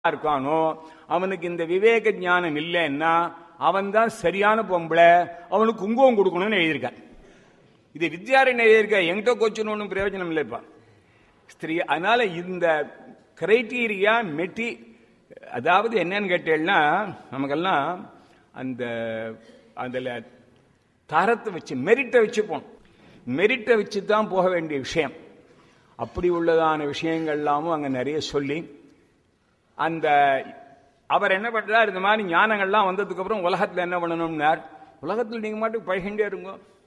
இருக்கானோ அவனுக்கு இந்த விவேக ஞானம் இல்லைன்னா அவன் தான் சரியான பொம்பளை அவனுக்கு குங்குமம் கொடுக்கணும்னு எழுதியிருக்கான் இது வித்யாரண்ய எழுதியிருக்க என்கிட்ட கோச்சுன்னு ஒன்றும் பிரயோஜனம் இல்லைப்பா ஸ்திரீ அதனால இந்த கிரைட்டீரியா மெட்டி அதாவது என்னன்னு கேட்டேன்னா நமக்கெல்லாம் அந்த அதில் தரத்தை வச்சு மெரிட்டை வச்சு போகணும் மெரிட்டை வச்சு தான் போக வேண்டிய விஷயம் அப்படி உள்ளதான விஷயங்கள்லாமும் அங்கே நிறைய சொல்லி அந்த அவர் என்ன பண்றார் இந்த மாதிரி ஞானங்கள்லாம் வந்ததுக்கு அப்புறம் உலகத்தில் என்ன பண்ணணும்னார் உலகத்தில் நீங்க மாட்டுக்கு பழகிண்டே இருங்க